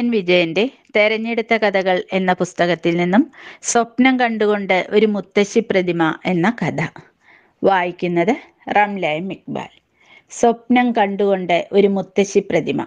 N വിജയന്റെ തെരഞ്ഞെടുത്ത കഥകൾ എന്ന പുസ്തകത്തിൽ നിന്നും സ്വപ്നം കണ്ടുകൊണ്ട് ഒരു മുത്തശ്ശി പ്രതിമ എന്ന കഥ വായിക്കുന്നത് റംലയം ഇക്ബാൽ സ്വപ്നം കണ്ടുകൊണ്ട് ഒരു മുത്തശ്ശി പ്രതിമ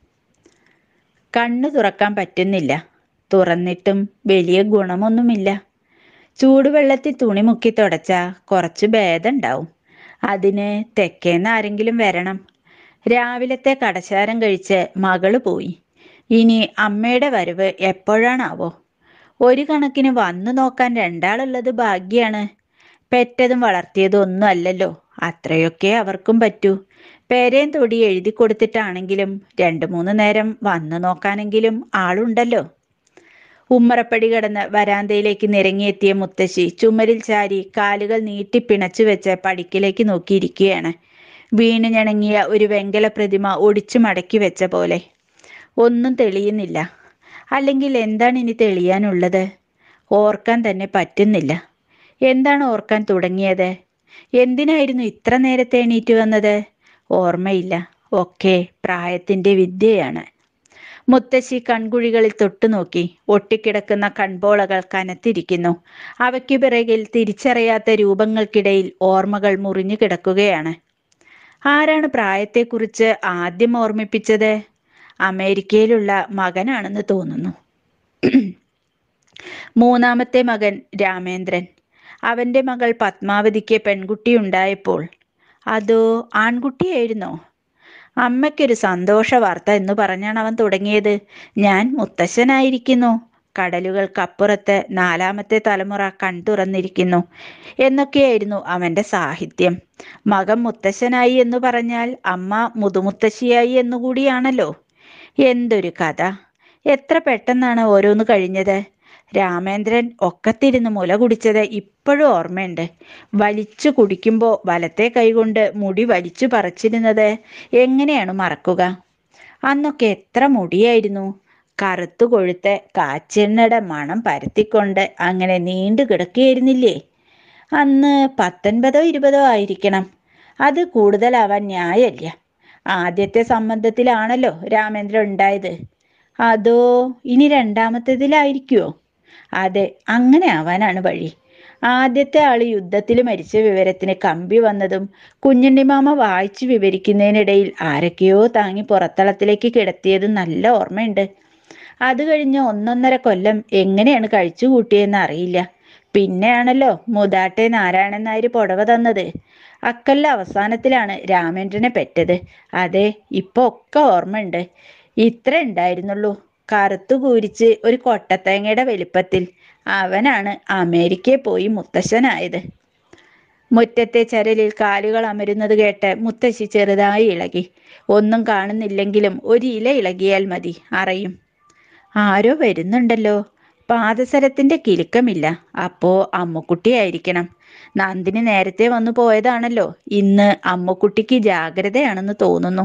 കണ്ണു തുറക്കാൻ പറ്റുന്നില്ല തുറന്നിട്ടും വലിയ ഗുണമൊന്നുമില്ല ചൂടുവെള്ളത്തിൽ തുണി മുക്കി തുടച്ചാ കുറച്ച് ഭേദമുണ്ടാവും അതിന് തെക്കേന്ന് ആരെങ്കിലും വരണം രാവിലത്തെ കടശാരം കഴിച്ച് മകള് പോയി ഇനി അമ്മയുടെ വരവ് എപ്പോഴാണാവോ ഒരു കണക്കിന് വന്നു നോക്കാൻ രണ്ടാളുള്ളത് ഭാഗ്യാണ് പെറ്റതും വളർത്തിയതും ഒന്നും അല്ലല്ലോ അത്രയൊക്കെ അവർക്കും പറ്റൂ പേരേം തൊടി എഴുതി കൊടുത്തിട്ടാണെങ്കിലും രണ്ടു മൂന്ന് നേരം വന്നു നോക്കാനെങ്കിലും ആളുണ്ടല്ലോ ഉമ്മറപ്പടി കടന്ന് വരാന്തയിലേക്ക് നിരങ്ങിയെത്തിയ മുത്തശ്ശി ചുമരിൽ ചാരി കാലുകൾ നീട്ടി പിണച്ചു വെച്ച് പടിക്കിലേക്ക് നോക്കിയിരിക്കുകയാണ് വീണ് ഞണങ്ങിയ ഒരു വെങ്കല പ്രതിമ ഒടിച്ചു മടക്കി വെച്ച പോലെ ഒന്നും തെളിയുന്നില്ല അല്ലെങ്കിൽ എന്താണ് ഇനി തെളിയാനുള്ളത് ഓർക്കാൻ തന്നെ പറ്റുന്നില്ല എന്താണ് ഓർക്കാൻ തുടങ്ങിയത് എന്തിനായിരുന്നു ഇത്ര നേരത്തെ എണീറ്റ് വന്നത് ഓർമ്മയില്ല ഒക്കെ പ്രായത്തിന്റെ വിദ്യയാണ് മുത്തശ്ശി കൺകുഴികളിൽ തൊട്ടുനോക്കി ഒട്ടിക്കിടക്കുന്ന കൺപോളകൾ കനത്തിരിക്കുന്നു അവയ്ക്കു പിറകിൽ തിരിച്ചറിയാത്ത രൂപങ്ങൾക്കിടയിൽ ഓർമ്മകൾ മുറിഞ്ഞു കിടക്കുകയാണ് ആരാണ് പ്രായത്തെക്കുറിച്ച് ആദ്യം ഓർമ്മിപ്പിച്ചത് അമേരിക്കയിലുള്ള മകനാണെന്ന് തോന്നുന്നു മൂന്നാമത്തെ മകൻ രാമേന്ദ്രൻ അവന്റെ മകൾ പത്മാവതിക്ക് പെൺകുട്ടി ഉണ്ടായപ്പോൾ അതോ ആൺകുട്ടിയായിരുന്നോ അമ്മയ്ക്കൊരു സന്തോഷ വാർത്ത എന്ന് പറഞ്ഞാണ് അവൻ തുടങ്ങിയത് ഞാൻ മുത്തശ്ശനായിരിക്കുന്നു കടലുകൾക്കപ്പുറത്ത് നാലാമത്തെ തലമുറ കൺതുറന്നിരിക്കുന്നു എന്നൊക്കെയായിരുന്നു അവന്റെ സാഹിത്യം മകൻ മുത്തശ്ശനായി എന്ന് പറഞ്ഞാൽ അമ്മ മുതുമുത്തശ്ശിയായി എന്നുകൂടിയാണല്ലോ എന്തൊരു കഥ എത്ര പെട്ടെന്നാണ് ഓരോന്ന് കഴിഞ്ഞത് രാമേന്ദ്രൻ ഒക്കത്തിരുന്ന് മുല കുടിച്ചത് ഇപ്പോഴും ഓർമ്മയുണ്ട് വലിച്ചു കുടിക്കുമ്പോൾ വലത്തെ കൈകൊണ്ട് മുടി വലിച്ചു പറിച്ചിരുന്നത് എങ്ങനെയാണ് മറക്കുക അന്നൊക്കെ എത്ര മുടിയായിരുന്നു കറുത്തു കൊഴുത്ത് കാച്ചെണ്ണയുടെ മണം പരത്തിക്കൊണ്ട് അങ്ങനെ നീണ്ടു കിടക്കുകയായിരുന്നില്ലേ അന്ന് പത്തൊൻപതോ ഇരുപതോ ആയിരിക്കണം അത് കൂടുതലാവാൻ ന്യായല്ല ആദ്യത്തെ സംബന്ധത്തിലാണല്ലോ രാമേന്ദ്രൻ ഉണ്ടായത് അതോ ഇനി രണ്ടാമത്തേതിലായിരിക്കുമോ അതെ അങ്ങനെ ആവാനാണ് വഴി ആദ്യത്തെ ആള് യുദ്ധത്തിൽ മരിച്ച വിവരത്തിന് കമ്പി വന്നതും കുഞ്ഞുണ്ണിമാമ വായിച്ചു വിവരിക്കുന്നതിനിടയിൽ ആരൊക്കെയോ താങ്ങി പുറത്തളത്തിലേക്ക് കിടത്തിയതും നല്ല ഓർമ്മയുണ്ട് അത് കഴിഞ്ഞ് ഒന്നൊന്നര കൊല്ലം എങ്ങനെയാണ് കഴിച്ചു കൂട്ടിയെന്ന് അറിയില്ല പിന്നെയാണല്ലോ മുതാട്ടെ നാരായണൻ നായർ പുടവ തന്നത് അക്കല്ല അവസാനത്തിലാണ് രാമേന്ദ്രനെ പെറ്റത് അതെ ഇപ്പൊ ഒക്കെ ഓർമ്മയുണ്ട് ഇത്ര ഉണ്ടായിരുന്നുള്ളൂ കറുത്തു കൂരിച്ച് ഒരു കൊട്ടത്തേങ്ങയുടെ വലിപ്പത്തിൽ അവനാണ് അമേരിക്കയിൽ പോയി മുത്തശ്ശനായത് മുറ്റത്തെ ചരലിൽ കാലുകൾ അമരുന്നത് കേട്ട് മുത്തശ്ശി ചെറുതായി ഇളകി ഒന്നും കാണുന്നില്ലെങ്കിലും ഒരു ഇല ഇളകിയാൽ മതി അറിയും ആരോ വരുന്നുണ്ടല്ലോ പാദസരത്തിന്റെ കിലുക്കമില്ല അപ്പോ അമ്മുക്കുട്ടിയായിരിക്കണം നന്ദിനി നേരത്തെ വന്നു പോയതാണല്ലോ ഇന്ന് അമ്മുക്കുട്ടിക്ക് ജാഗ്രതയാണെന്ന് തോന്നുന്നു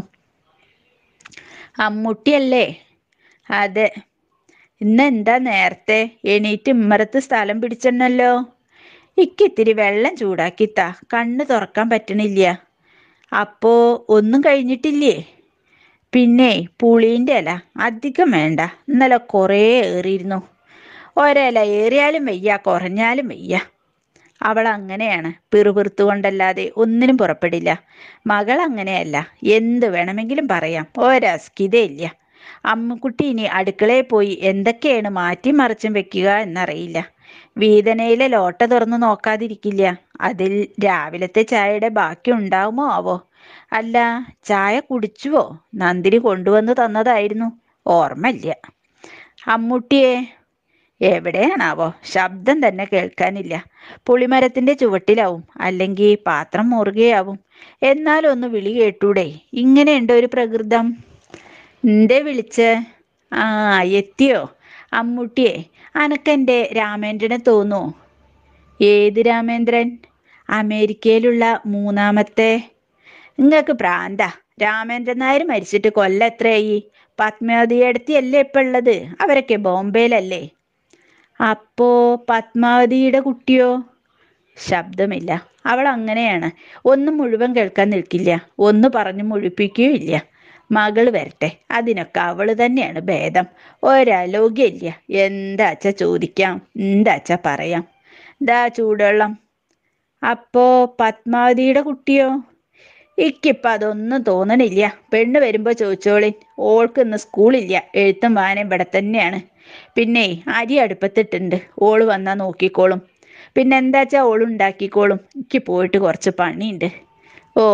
അമ്മുട്ടിയല്ലേ അതെ ഇന്ന് എന്താ നേരത്തെ എണീറ്റ് ഇമ്മറത്ത് സ്ഥലം പിടിച്ചെണ്ണല്ലോ ഇക്കിത്തിരി വെള്ളം ചൂടാക്കിത്താ കണ്ണ് തുറക്കാൻ പറ്റണില്ല അപ്പോ ഒന്നും കഴിഞ്ഞിട്ടില്ലേ പിന്നെ പുളീൻ്റെ ഇല അധികം വേണ്ട ഇന്നലെ കുറേ ഏറിയിരുന്നു ഒരില ഏറിയാലും വയ്യ കുറഞ്ഞാലും വയ്യ അവൾ അങ്ങനെയാണ് പിറുപിറുത്തുകൊണ്ടല്ലാതെ ഒന്നിനും പുറപ്പെടില്ല മകൾ അങ്ങനെയല്ല എന്ത് വേണമെങ്കിലും പറയാം ഒരസ്കിതയില്ല അമ്മുക്കുട്ടി ഇനി അടുക്കളയിൽ പോയി എന്തൊക്കെയാണ് മാറ്റി മറിച്ചും വെക്കുക എന്നറിയില്ല വീതനയിലെ ലോട്ട തുറന്നു നോക്കാതിരിക്കില്ല അതിൽ രാവിലത്തെ ചായയുടെ ബാക്കി ഉണ്ടാവുമോ ആവോ അല്ല ചായ കുടിച്ചുവോ നന്ദിനി കൊണ്ടുവന്ന് തന്നതായിരുന്നു ഓർമ്മയില്ല അമ്മുട്ടിയെ എവിടെയാണാവോ ശബ്ദം തന്നെ കേൾക്കാനില്ല പുളിമരത്തിന്റെ ചുവട്ടിലാവും അല്ലെങ്കിൽ പാത്രം മുറുകയാവും എന്നാലും ഒന്ന് വിളി കേട്ടൂടെ ഇങ്ങനെയുണ്ട് ഒരു പ്രകൃതം എന്തേ വിളിച്ച് ആ എത്തിയോ അമ്മൂട്ടിയെ അനക്കെൻ്റെ രാമേന്ദ്രനെ തോന്നുമോ ഏത് രാമേന്ദ്രൻ അമേരിക്കയിലുള്ള മൂന്നാമത്തെ നിങ്ങൾക്ക് പ്രാന്ത രാമേന്ദ്രൻ നായർ മരിച്ചിട്ട് കൊല്ലം എത്രയായി പത്മാവതി അടുത്തിയല്ലേ ഇപ്പം ഉള്ളത് അവരൊക്കെ ബോംബെയിലല്ലേ അപ്പോ പത്മാവതിയുടെ കുട്ടിയോ ശബ്ദമില്ല അവൾ അങ്ങനെയാണ് ഒന്നും മുഴുവൻ കേൾക്കാൻ നിൽക്കില്ല ഒന്ന് പറഞ്ഞു മുഴിപ്പിക്കുകയില്ല മകള് വരട്ടെ അതിനൊക്കെ അവള് തന്നെയാണ് ഭേദം ഒരലോഗ്യമില്ല എന്താച്ച ചോദിക്കാം എന്താച്ച പറയാം ദാ ചൂടുവെള്ളം അപ്പോ പത്മാവതിയുടെ കുട്ടിയോ ഇക്കിപ്പം അതൊന്നും തോന്നണില്ല പെണ്ണ് വരുമ്പോൾ ചോദിച്ചോളിൻ ഓൾക്ക് ഇന്ന് സ്കൂളില്ല എഴുത്തും വായനയും ഇവിടെ തന്നെയാണ് പിന്നെ അരി അടുപ്പത്തിട്ടുണ്ട് ഓള് വന്നാൽ നോക്കിക്കോളും പിന്നെ എന്താച്ചാ ഓള് ഉണ്ടാക്കിക്കോളും എനിക്ക് പോയിട്ട് കുറച്ച് പണിയുണ്ട് ഓ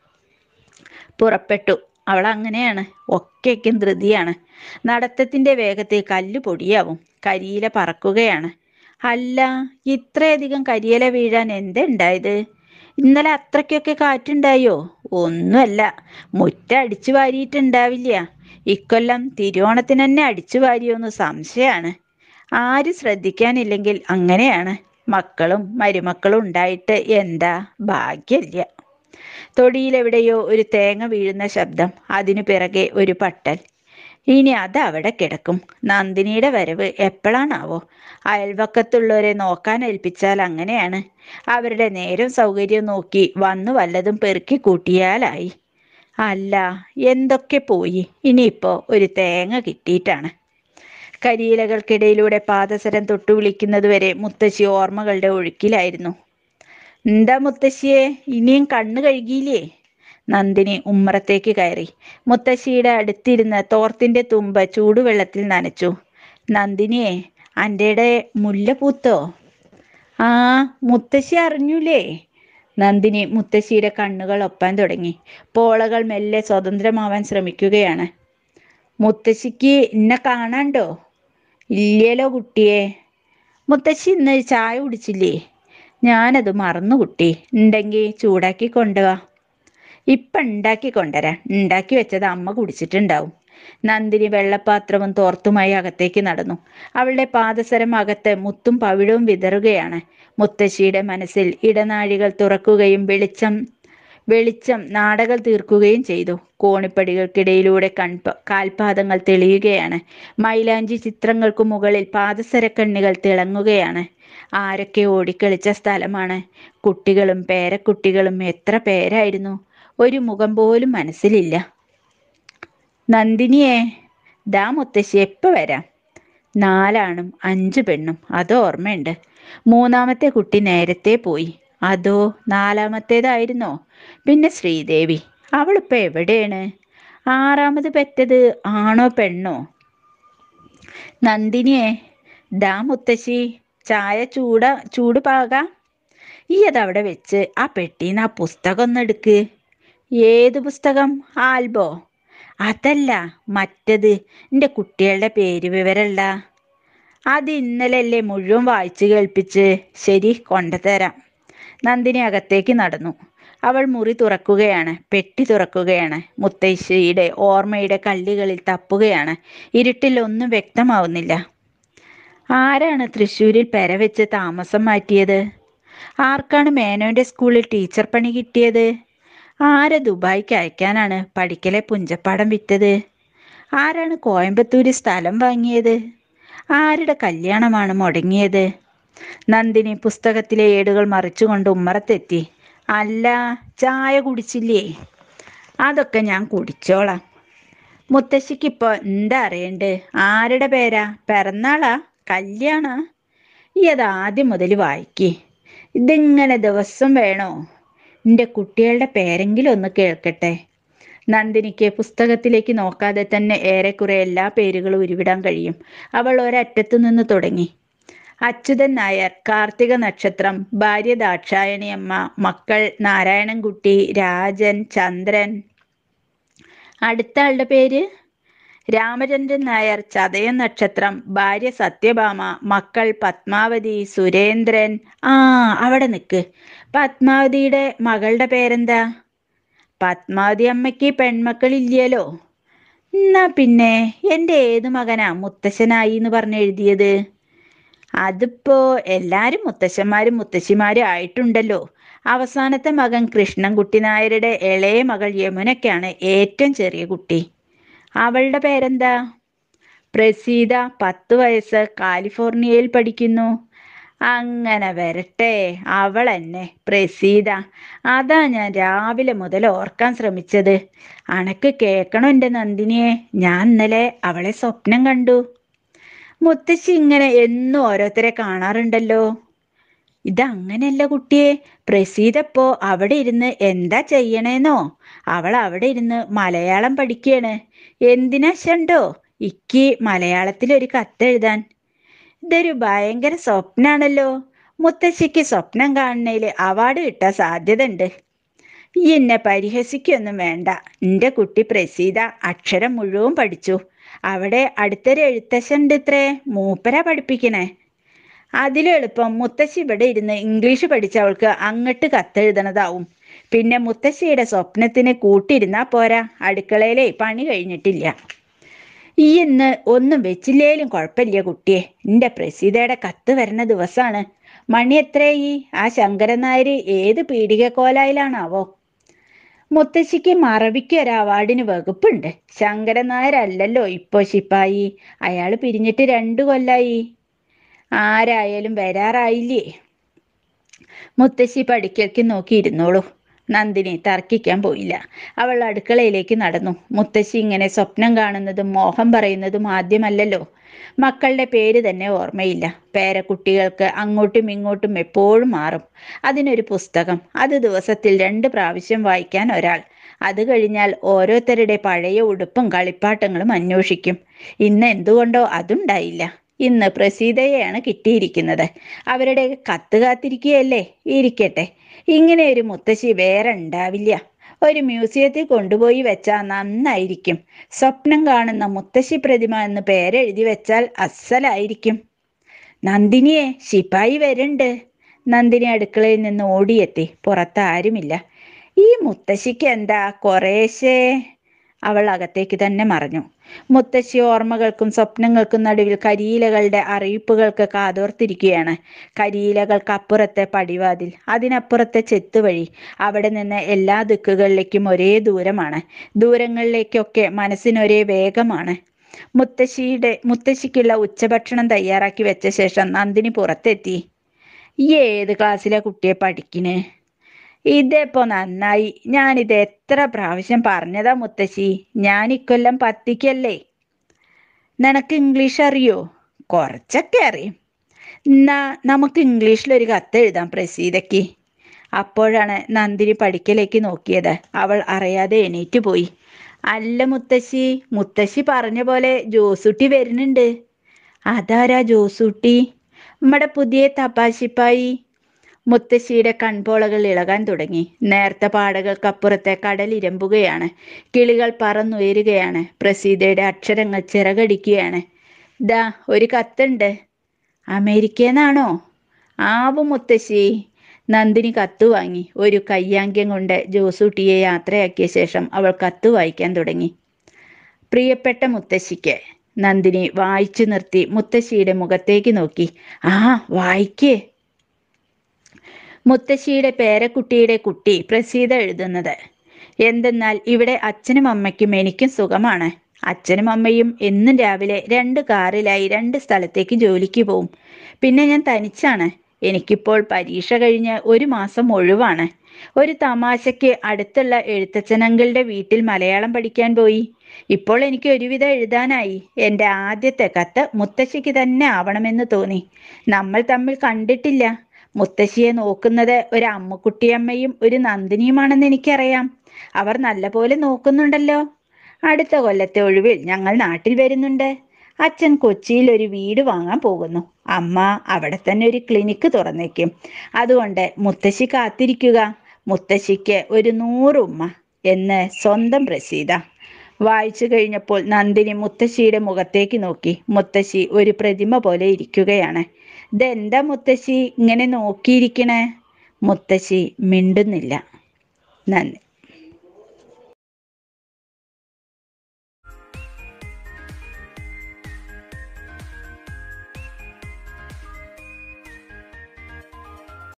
പുറപ്പെട്ടു അവൾ അങ്ങനെയാണ് ഒക്കെയ്ക്കും ധൃതിയാണ് നടത്തത്തിന്റെ വേഗത്തിൽ കല്ല് പൊടിയാവും കരിയില പറക്കുകയാണ് അല്ല ഇത്രയധികം കരിയില വീഴാൻ എന്തുണ്ടായത് ഇന്നലെ അത്രയ്ക്കൊക്കെ കാറ്റുണ്ടായോ ഒന്നുമല്ല മുറ്റ അടിച്ചു വാരിയിട്ടുണ്ടാവില്ല ഇക്കൊല്ലം തിരുവോണത്തിന് തന്നെ അടിച്ചു വാരിയോന്ന് സംശയമാണ് ആരും ശ്രദ്ധിക്കാനില്ലെങ്കിൽ അങ്ങനെയാണ് മക്കളും മരുമക്കളും ഉണ്ടായിട്ട് എന്താ ഭാഗ്യമില്ല തൊടിയിലെവിടെയോ ഒരു തേങ്ങ വീഴുന്ന ശബ്ദം അതിനു പിറകെ ഒരു പട്ടൽ ഇനി അത് അവിടെ കിടക്കും നന്ദിനിയുടെ വരവ് എപ്പോഴാണാവോ അയൽവക്കത്തുള്ളവരെ നോക്കാൻ ഏൽപ്പിച്ചാൽ അങ്ങനെയാണ് അവരുടെ നേരം സൗകര്യം നോക്കി വന്നു വല്ലതും പെറുക്കി കൂട്ടിയാലായി അല്ല എന്തൊക്കെ പോയി ഇനിയിപ്പോ ഒരു തേങ്ങ കിട്ടിയിട്ടാണ് കരിയിലകൾക്കിടയിലൂടെ പാദസരം തൊട്ടു വിളിക്കുന്നതുവരെ മുത്തശ്ശി ഓർമ്മകളുടെ ഒഴുക്കിലായിരുന്നു എന്താ മുത്തശ്ശിയെ ഇനിയും കണ്ണു കഴുകിയില്ലേ നന്ദിനി ഉമ്മറത്തേക്ക് കയറി മുത്തശ്ശിയുടെ അടുത്തിരുന്ന് തോർത്തിന്റെ തുമ്പ് ചൂടുവെള്ളത്തിൽ നനച്ചു നന്ദിനിയെ അൻ്റെടെ മുല്ല പൂത്തോ ആ മുത്തശ്ശി അറിഞ്ഞൂലേ നന്ദിനി മുത്തശ്ശിയുടെ കണ്ണുകൾ ഒപ്പാൻ തുടങ്ങി പോളകൾ മെല്ലെ സ്വതന്ത്രമാവാൻ ശ്രമിക്കുകയാണ് മുത്തശ്ശിക്ക് എന്നെ കാണാണ്ടോ ഇല്ലല്ലോ കുട്ടിയെ മുത്തശ്ശി ഇന്ന് ചായ കുടിച്ചില്ലേ ഞാനത് മറന്നു കുട്ടി ഉണ്ടെങ്കിൽ ചൂടാക്കി കൊണ്ടുവാ ഇപ്പം ഉണ്ടാക്കി കൊണ്ടുവരാം ഉണ്ടാക്കി വെച്ചത് അമ്മ കുടിച്ചിട്ടുണ്ടാവും നന്ദിനി വെള്ളപ്പാത്രവും തോർത്തുമായി അകത്തേക്ക് നടന്നു അവളുടെ പാദസരം അകത്ത് മുത്തും പവിഴവും വിതറുകയാണ് മുത്തശ്ശിയുടെ മനസ്സിൽ ഇടനാഴികൾ തുറക്കുകയും വെളിച്ചം വെളിച്ചം നാടകൾ തീർക്കുകയും ചെയ്തു കോണിപ്പടികൾക്കിടയിലൂടെ കൺപ കാൽപാദങ്ങൾ തെളിയുകയാണ് മൈലാഞ്ചി ചിത്രങ്ങൾക്കു മുകളിൽ പാദസരക്കണ്ണികൾ തിളങ്ങുകയാണ് ആരൊക്കെ ഓടിക്കളിച്ച സ്ഥലമാണ് കുട്ടികളും പേരക്കുട്ടികളും എത്ര പേരായിരുന്നു ഒരു മുഖം പോലും മനസ്സിലില്ല നന്ദിനിയെ ദാ മുത്തശ്ശി എപ്പോ വരാം നാലാണും അഞ്ചു പെണ്ണും അത് ഓർമ്മയുണ്ട് മൂന്നാമത്തെ കുട്ടി നേരത്തെ പോയി അതോ നാലാമത്തേതായിരുന്നോ പിന്നെ ശ്രീദേവി അവളിപ്പോ എവിടെയാണ് ആറാമത് പെറ്റത് ആണോ പെണ്ണോ നന്ദിനിയെ ദാ മുത്തശ്ശി ചായ ചൂട ചൂട് പാകാം ഈ അതവിടെ വെച്ച് ആ പെട്ടീന്ന് ആ പുസ്തകം ഒന്ന് എടുക്ക് ഏത് പുസ്തകം ആൽബോ അതല്ല മറ്റത് എൻ്റെ കുട്ടികളുടെ പേര് വിവരല്ല അത് ഇന്നലല്ലേ മുഴുവൻ വായിച്ചു കേൾപ്പിച്ച് ശരി കൊണ്ടുതരാം നന്ദിനി അകത്തേക്ക് നടന്നു അവൾ മുറി തുറക്കുകയാണ് പെട്ടി തുറക്കുകയാണ് മുത്തശ്ശിയുടെ ഓർമ്മയുടെ കള്ളികളിൽ തപ്പുകയാണ് ഇരുട്ടിൽ ഒന്നും വ്യക്തമാവുന്നില്ല ആരാണ് തൃശ്ശൂരിൽ പെര വെച്ച് താമസം മാറ്റിയത് ആർക്കാണ് മേനോന്റെ സ്കൂളിൽ ടീച്ചർ പണി കിട്ടിയത് ആരെ ദുബായിക്ക് അയക്കാനാണ് പഠിക്കലെ പുഞ്ചപ്പാടം വിറ്റത് ആരാണ് കോയമ്പത്തൂര് സ്ഥലം വാങ്ങിയത് ആരുടെ കല്യാണമാണ് മുടങ്ങിയത് നന്ദിനി പുസ്തകത്തിലെ ഏടുകൾ മറിച്ചുകൊണ്ട് ഉമ്മറത്തെത്തി അല്ല ചായ കുടിച്ചില്ലേ അതൊക്കെ ഞാൻ കുടിച്ചോളാം മുത്തശ്ശിക്കിപ്പോ എന്താ അറിയണ്ട് ആരുടെ പേരാ പിറന്നാളാ കല്യാണ ഈ അത് ആദ്യം മുതൽ വായിക്കേ ഇതിങ്ങനെ ദിവസം വേണോ എൻ്റെ കുട്ടികളുടെ പേരെങ്കിലും ഒന്ന് കേൾക്കട്ടെ നന്ദിനിക്ക് പുസ്തകത്തിലേക്ക് നോക്കാതെ തന്നെ ഏറെക്കുറെ എല്ലാ പേരുകളും ഉരുവിടാൻ കഴിയും അവൾ ഒരറ്റത്തു നിന്ന് തുടങ്ങി അച്യുതൻ നായർ കാർത്തിക നക്ഷത്രം ഭാര്യ ദാക്ഷായണി അമ്മ മക്കൾ നാരായണൻകുട്ടി രാജൻ ചന്ദ്രൻ അടുത്ത ആളുടെ പേര് രാമചന്ദ്രൻ നായർ ചതയം നക്ഷത്രം ഭാര്യ സത്യഭാമ മക്കൾ പത്മാവതി സുരേന്ദ്രൻ ആ അവിടെ നിൽക്ക് പത്മാവതിയുടെ മകളുടെ പേരെന്താ പത്മാവതി അമ്മയ്ക്ക് പെൺമക്കളില്ലല്ലോ എന്നാ പിന്നെ എൻ്റെ ഏത് മകനാ മുത്തശ്ശനായി എന്ന് പറഞ്ഞ് എഴുതിയത് അതിപ്പോ എല്ലാരും മുത്തശ്ശന്മാരും മുത്തശ്ശിമാരും ആയിട്ടുണ്ടല്ലോ അവസാനത്തെ മകൻ കൃഷ്ണൻകുട്ടി നായരുടെ ഇളയ മകൾ യമുനയ്ക്കാണ് ഏറ്റവും ചെറിയ കുട്ടി അവളുടെ പേരെന്താ പ്രസീത പത്ത് വയസ്സ് കാലിഫോർണിയയിൽ പഠിക്കുന്നു അങ്ങനെ വരട്ടെ അവളെന്നെ പ്രസീത അതാ ഞാൻ രാവിലെ മുതൽ ഓർക്കാൻ ശ്രമിച്ചത് അണക്ക് കേക്കണോ എൻ്റെ നന്ദിനിയെ ഞാൻ ഇന്നലെ അവളെ സ്വപ്നം കണ്ടു മുത്തശ്ശി ഇങ്ങനെ എന്നും ഓരോരുത്തരെ കാണാറുണ്ടല്ലോ ഇതങ്ങനെയല്ല കുട്ടിയെ പ്രസീതപ്പോ അവിടെ ഇരുന്ന് എന്താ ചെയ്യണേന്നോ അവൾ അവിടെ ഇരുന്ന് മലയാളം പഠിക്കാണ് എന്തിനാ ശണ്ടോ ഇക്ക് മലയാളത്തിൽ ഒരു കത്തെഴുതാൻ ഇതൊരു ഭയങ്കര സ്വപ്നാണല്ലോ മുത്തശ്ശിക്ക് സ്വപ്നം കാണുന്നതില് അവാർഡ് കിട്ടാൻ സാധ്യത ഉണ്ട് ഈ എന്നെ പരിഹസിക്കൊന്നും വേണ്ട എൻ്റെ കുട്ടി പ്രസീത അക്ഷരം മുഴുവൻ പഠിച്ചു അവിടെ അടുത്തൊരു എഴുത്തച്ഛണ്ട് ഇത്രേ മൂപ്പര പഠിപ്പിക്കണേ അതിലും എളുപ്പം മുത്തശ്ശി ഇവിടെ ഇരുന്ന് ഇംഗ്ലീഷ് പഠിച്ചവൾക്ക് അങ്ങട്ട് കത്തെഴുതണതാവും പിന്നെ മുത്തശ്ശിയുടെ സ്വപ്നത്തിന് കൂട്ടിരുന്നാ പോരാ അടുക്കളയിലെ പണി കഴിഞ്ഞിട്ടില്ല ഈ ഇന്ന് ഒന്നും വെച്ചില്ലേലും കുഴപ്പമില്ല കുട്ടിയെ എൻ്റെ പ്രസീതയുടെ കത്ത് വരുന്ന ദിവസാണ് മണി എത്രയായി ആ ശങ്കരൻ നായർ ഏത് പീഡികക്കോലായിലാണാവോ മുത്തശ്ശിക്ക് മറവിക്ക് ഒരു അവാർഡിന് വകുപ്പുണ്ട് ശങ്കരൻ നായർ അല്ലല്ലോ ഇപ്പോ ശിപ്പായി അയാൾ പിരിഞ്ഞിട്ട് രണ്ടു കൊല്ലായി ആരായാലും വരാറായില്ലേ മുത്തശ്ശി പഠിക്കലേക്ക് നോക്കി ഇരുന്നോളൂ നന്ദിനി തർക്കിക്കാൻ പോയില്ല അവൾ അടുക്കളയിലേക്ക് നടന്നു മുത്തശ്ശി ഇങ്ങനെ സ്വപ്നം കാണുന്നതും മോഹം പറയുന്നതും ആദ്യമല്ലല്ലോ മക്കളുടെ പേര് തന്നെ ഓർമ്മയില്ല പേരക്കുട്ടികൾക്ക് അങ്ങോട്ടും ഇങ്ങോട്ടും എപ്പോഴും മാറും അതിനൊരു പുസ്തകം അത് ദിവസത്തിൽ രണ്ട് പ്രാവശ്യം വായിക്കാൻ ഒരാൾ അത് കഴിഞ്ഞാൽ ഓരോരുത്തരുടെ പഴയ ഉടുപ്പും കളിപ്പാട്ടങ്ങളും അന്വേഷിക്കും ഇന്ന് എന്തുകൊണ്ടോ അതുണ്ടായില്ല ഇന്ന് പ്രസീതയെയാണ് കിട്ടിയിരിക്കുന്നത് അവരുടെ കത്ത് കാത്തിരിക്കുകയല്ലേ ഇരിക്കട്ടെ ഇങ്ങനെ ഒരു മുത്തശ്ശി വേറെ ഉണ്ടാവില്ല ഒരു മ്യൂസിയത്തിൽ കൊണ്ടുപോയി വെച്ചാൽ നന്നായിരിക്കും സ്വപ്നം കാണുന്ന മുത്തശ്ശി പ്രതിമ എന്ന് പേരെഴുതി വെച്ചാൽ അസ്സലായിരിക്കും നന്ദിനിയെ ശിപ്പായി വരുന്നുണ്ട് നന്ദിനി അടുക്കളയിൽ നിന്ന് ഓടിയെത്തി പുറത്ത് ആരുമില്ല ഈ മുത്തശ്ശിക്ക് എന്താ കുറേശ്ശേ അവൾ അകത്തേക്ക് തന്നെ മറഞ്ഞു മുത്തശ്ശി ഓർമ്മകൾക്കും സ്വപ്നങ്ങൾക്കും നടുവിൽ കരിയിലകളുടെ അറിയിപ്പുകൾക്ക് കാതോർത്തിരിക്കുകയാണ് കരിയിലകൾക്കപ്പുറത്തെ പടിവാതിൽ അതിനപ്പുറത്തെ ചെത്തുവഴി അവിടെ നിന്ന് എല്ലാ ദിക്കുകളിലേക്കും ഒരേ ദൂരമാണ് ദൂരങ്ങളിലേക്കൊക്കെ മനസ്സിനൊരേ വേഗമാണ് മുത്തശ്ശിയുടെ മുത്തശ്ശിക്കുള്ള ഉച്ചഭക്ഷണം തയ്യാറാക്കി വെച്ച ശേഷം നന്ദിനി പുറത്തെത്തി ഈ ഏത് ക്ലാസ്സിലെ കുട്ടിയെ പഠിക്കണേ ഇതിപ്പോ നന്നായി ഞാനിത് എത്ര പ്രാവശ്യം പറഞ്ഞതാ മുത്തശ്ശി ഞാൻ ഇക്കൊല്ലം പത്തിക്കല്ലേ നിനക്ക് ഇംഗ്ലീഷ് അറിയോ കുറച്ചൊക്കെ അറിയും എന്നാ നമുക്ക് ഇംഗ്ലീഷിൽ ഒരു കത്ത് എഴുതാം പ്രസീതയ്ക്ക് അപ്പോഴാണ് നന്ദിനി പഠിക്കലേക്ക് നോക്കിയത് അവൾ അറിയാതെ എണീറ്റ് പോയി അല്ല മുത്തശ്ശി മുത്തശ്ശി പറഞ്ഞ പോലെ ജോസൂട്ടി വരുന്നുണ്ട് അതാരാ ജോസൂട്ടി നമ്മുടെ പുതിയ തപാശിപ്പായി മുത്തശ്ശിയുടെ കൺപോളകൾ ഇളകാൻ തുടങ്ങി നേർത്ത പാടകൾക്കപ്പുറത്തെ കടൽ ഇരമ്പുകയാണ് കിളികൾ പറന്നുയരുകയാണ് പ്രസീതയുടെ അക്ഷരങ്ങൾ ചിറകടിക്കുകയാണ് ദാ ഒരു കത്തുണ്ട് അമേരിക്കന്നാണോ ആവും മുത്തശ്ശി നന്ദിനി കത്ത് വാങ്ങി ഒരു കയ്യാങ്ക്യം കൊണ്ട് ജോസൂട്ടിയെ യാത്രയാക്കിയ ശേഷം അവൾ കത്ത് വായിക്കാൻ തുടങ്ങി പ്രിയപ്പെട്ട മുത്തശ്ശിക്ക് നന്ദിനി വായിച്ചു നിർത്തി മുത്തശ്ശിയുടെ മുഖത്തേക്ക് നോക്കി ആ വായിക്കേ മുത്തശ്ശിയുടെ പേരക്കുട്ടിയുടെ കുട്ടി പ്രസീത എഴുതുന്നത് എന്തെന്നാൽ ഇവിടെ അച്ഛനും അമ്മയ്ക്കും എനിക്കും സുഖമാണ് അച്ഛനും അമ്മയും എന്നും രാവിലെ രണ്ട് കാറിലായി രണ്ട് സ്ഥലത്തേക്ക് ജോലിക്ക് പോവും പിന്നെ ഞാൻ തനിച്ചാണ് എനിക്കിപ്പോൾ പരീക്ഷ കഴിഞ്ഞ് ഒരു മാസം ഒഴിവാണ് ഒരു തമാശയ്ക്ക് അടുത്തുള്ള എഴുത്തച്ഛനങ്കളുടെ വീട്ടിൽ മലയാളം പഠിക്കാൻ പോയി ഇപ്പോൾ എനിക്ക് ഒരുവിധം എഴുതാനായി എൻ്റെ ആദ്യത്തെ കത്ത് മുത്തശ്ശിക്ക് തന്നെ ആവണമെന്ന് തോന്നി നമ്മൾ തമ്മിൽ കണ്ടിട്ടില്ല മുത്തശ്ശിയെ നോക്കുന്നത് ഒരു അമ്മുക്കുട്ടിയമ്മയും ഒരു നന്ദിനിയുമാണെന്ന് എനിക്കറിയാം അവർ നല്ലപോലെ നോക്കുന്നുണ്ടല്ലോ അടുത്ത കൊല്ലത്തെ ഒഴിവിൽ ഞങ്ങൾ നാട്ടിൽ വരുന്നുണ്ട് അച്ഛൻ കൊച്ചിയിൽ ഒരു വീട് വാങ്ങാൻ പോകുന്നു അമ്മ അവിടെ തന്നെ ഒരു ക്ലിനിക്ക് തുറന്നേക്കും അതുകൊണ്ട് മുത്തശ്ശി കാത്തിരിക്കുക മുത്തശ്ശിക്ക് ഒരു നൂറുമ്മ എന്ന് സ്വന്തം പ്രസീത വായിച്ചു കഴിഞ്ഞപ്പോൾ നന്ദിനി മുത്തശ്ശിയുടെ മുഖത്തേക്ക് നോക്കി മുത്തശ്ശി ഒരു പ്രതിമ പോലെ ഇരിക്കുകയാണ് ഇതെന്താ മുത്തശ്ശി ഇങ്ങനെ നോക്കിയിരിക്കണേ മുത്തശ്ശി മിണ്ടുന്നില്ല നന്ദി